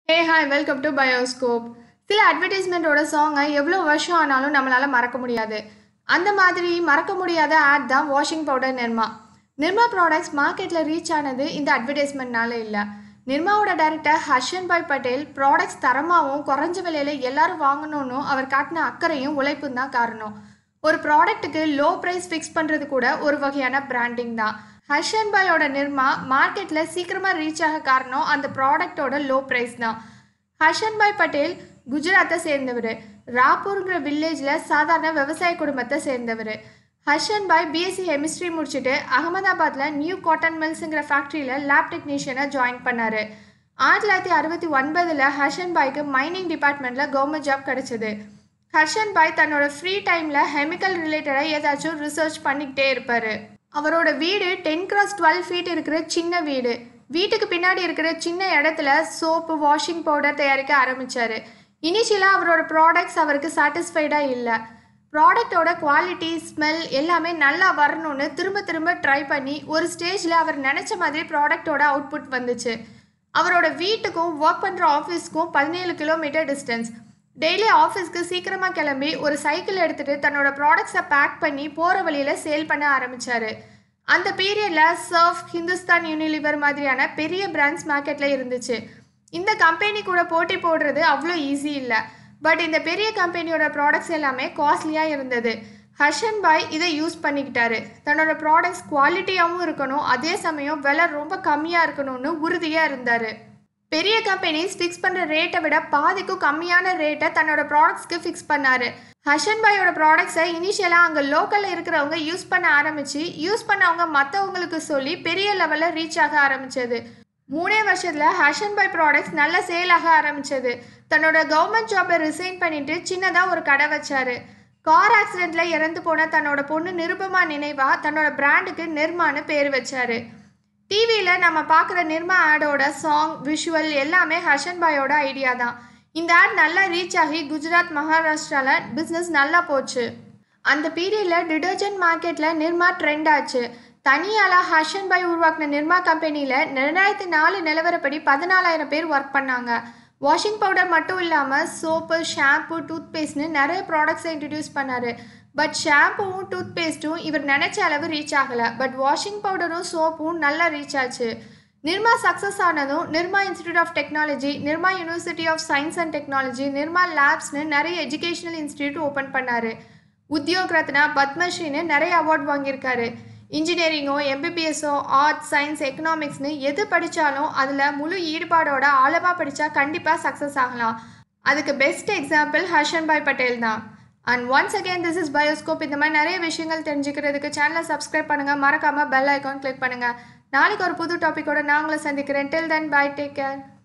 hey hi welcome to Bioscope சில அட்வர்டைஸ்மெண்ட்டோட சாங்கை எவ்வளோ வருஷம் ஆனாலும் நம்மளால் மறக்க முடியாது அந்த மாதிரி மறக்க முடியாத ஆட் தான் washing powder Nirma Nirma products மார்க்கெட்டில் ரீச் ஆனது இந்த அட்வர்டைஸ்மெண்ட்னால இல்லை நிர்மாவோட டைரக்டர் ஹர்ஷன் பாய் பட்டேல் ப்ராடக்ட்ஸ் தரமாகவும் குறைஞ்ச விலையில எல்லாரும் வாங்கணும்னு அவர் காட்டின அக்கறையும் உழைப்பும் தான் காரணம் ஒரு ப்ராடக்ட்டுக்கு லோ ப்ரைஸ் ஃபிக்ஸ் பண்ணுறது கூட ஒரு வகையான பிராண்டிங் தான் ஹர்ஷன் பாயோட நிர்மா மார்க்கெட்டில் சீக்கிரமாக ரீச் ஆக காரணம் அந்த ப்ராடக்டோட லோ ப்ரைஸ் தான் ஹர்ஷன் பாய் பட்டேல் குஜராத்தை சேர்ந்தவர் ராப்பூருங்கிற வில்லேஜில் சாதாரண விவசாய குடும்பத்தை சேர்ந்தவர் ஹர்ஷன் பாய் பிஎஸ்சி கெமிஸ்ட்ரி முடிச்சுட்டு அகமதாபாத்தில் நியூ காட்டன் மில்ஸுங்கிற ஃபேக்ட்ரியில் லேப் டெக்னீஷியனாக ஜாயின் பண்ணார் ஆயிரத்தி தொள்ளாயிரத்தி அறுபத்தி ஒன்பதில் ஹர்ஷன் பாய்க்கு மைனிங் டிபார்ட்மெண்ட்டில் கவர்மெண்ட் ஜாப் கிடைச்சது ஹர்ஷன் பாய் தன்னோட ஃப்ரீ டைமில் கெமிக்கல் ரிலேட்டடாக ஏதாச்சும் ரிசர்ச் பண்ணிக்கிட்டே இருப்பார் அவரோட வீடு டென் கிராஸ் டுவெல் ஃபீட் இருக்கிற சின்ன வீடு வீட்டுக்கு பின்னாடி இருக்கிற சின்ன இடத்துல சோப்பு வாஷிங் பவுடர் தயாரிக்க ஆரம்பித்தார் இனிஷியலாக அவரோட ப்ராடக்ட்ஸ் அவருக்கு சாட்டிஸ்ஃபைடாக இல்லை ப்ராடக்டோட குவாலிட்டி ஸ்மெல் எல்லாமே நல்லா வரணும்னு திரும்ப திரும்ப ட்ரை பண்ணி ஒரு ஸ்டேஜில் அவர் நினச்ச மாதிரி ப்ராடக்டோட அவுட்புட் வந்துச்சு அவரோட வீட்டுக்கும் ஒர்க் பண்ணுற ஆஃபீஸ்க்கும் பதினேழு கிலோமீட்டர் டிஸ்டன்ஸ் டெய்லி ஆஃபீஸ்க்கு சீக்கிரமாக கிளம்பி ஒரு சைக்கிள் எடுத்துகிட்டு தன்னோட ப்ராடக்ட்ஸை பேக் பண்ணி போகிற வழியில் சேல் பண்ண ஆரம்பித்தார் அந்த பீரியடில் சர்ஃப் ஹிந்துஸ்தான் யூனிலிவர் மாதிரியான பெரிய பிராண்ட்ஸ் மார்க்கெட்டில் இருந்துச்சு இந்த கம்பெனி கூட போட்டி போடுறது அவ்வளோ ஈஸி இல்லை பட் இந்த பெரிய கம்பெனியோட ப்ராடக்ட்ஸ் எல்லாமே காஸ்ட்லியாக இருந்தது ஹர்ஷன் பாய் இதை யூஸ் பண்ணிக்கிட்டாரு தன்னோட ப்ராடக்ட்ஸ் குவாலிட்டியாகவும் இருக்கணும் அதே சமயம் விலை ரொம்ப கம்மியாக இருக்கணும்னு உறுதியாக இருந்தார் பெரிய கம்பெனிஸ் ஃபிக்ஸ் பண்ணுற ரேட்டை விட பாதிக்கும் கம்மியான ரேட்டை தன்னோட ப்ராடக்ட்ஸ்க்கு ஃபிக்ஸ் பண்ணார் ஹர்ஷன் பாயோட ப்ராடக்ட்ஸை இனிஷியலாக அங்கே லோக்கலில் இருக்கிறவங்க யூஸ் பண்ண ஆரம்பித்து யூஸ் பண்ணவங்க மற்றவங்களுக்கு சொல்லி பெரிய லெவலில் ரீச் ஆக ஆரம்பித்தது மூணே வருஷத்தில் ஹர்ஷன் பாய் ப்ராடக்ட்ஸ் நல்ல சேல் ஆக ஆரம்பித்தது தன்னோட கவர்மெண்ட் ஜாபை ரிசைன் பண்ணிட்டு சின்னதாக ஒரு கடை வச்சாரு கார் ஆக்சிடெண்ட்டில் இறந்து போன தன்னோட பொண்ணு நிருபமா நினைவாக தன்னோட பிராண்டுக்கு நிர்மான்னு பேர் வச்சாரு டிவியில் நம்ம பார்க்குற நிர்மா ஆடோட சாங் விஷுவல் எல்லாமே ஹர்ஷன் பாயோட ஐடியா தான் இந்த ஆட் நல்லா ரீச் ஆகி குஜராத் மகாராஷ்டிராவில் பிஸ்னஸ் நல்லா போச்சு அந்த பீரியடில் டிடர்ஜென்ட் மார்க்கெட்டில் நிர்மா ட்ரெண்ட் ஆச்சு தனியால் ஹர்ஷன் பாய் உருவாக்கின நிர்மா கம்பெனியில் ரெண்டாயிரத்தி நாலு நிலவரப்படி பதினாலாயிரம் பேர் ஒர்க் பண்ணாங்க வாஷிங் பவுடர் மட்டும் இல்லாமல் சோப்பு ஷாம்பு டூத் பேஸ்ட்னு நிறைய ப்ராடக்ட்ஸை இன்ட்ரடியூஸ் பண்ணார் பட் ஷாம்புவும் டூத் பேஸ்ட்டும் இவர் நினச்ச அளவு ரீச் ஆகலை பட் வாஷிங் பவுடரும் சோப்பும் நல்லா ரீச் ஆச்சு நிர்மா சக்ஸஸ் ஆனதும் Nirma institute of technology Nirma university of science and technology Nirma லேப்ஸ்னு நிறைய எஜுகேஷனல் இன்ஸ்டியூட் ஓப்பன் பண்ணார் உத்தியோக் ரத்னா பத்மஸ்ரீன்னு நிறைய அவார்ட் வாங்கியிருக்காரு இன்ஜினியரிங்கோ எம்பிபிஎஸ்ஸோ ஆர்ட்ஸ் சயின்ஸ் எக்கனாமிக்ஸ்னு எது படித்தாலும் அதில் முழு ஈடுபாடோட ஆழமாக படித்தா கண்டிப்பாக சக்ஸஸ் ஆகலாம் அதுக்கு பெஸ்ட் எக்ஸாம்பிள் ஹர்ஷன் பாய் பட்டேல் தான் and once again this is Bioscope இந்த மாதிரி நிறைய விஷயங்கள் தெரிஞ்சுக்கிறதுக்கு சேனலை சப்ஸ்கிரைப் பண்ணுங்கள் மறக்காமல் பெல் ஐக்கான் கிளிக் பண்ணுங்கள் நாளைக்கு ஒரு புது டாப்பிக்கோட நான் உங்களை சந்திக்கிறேன் till then bye take care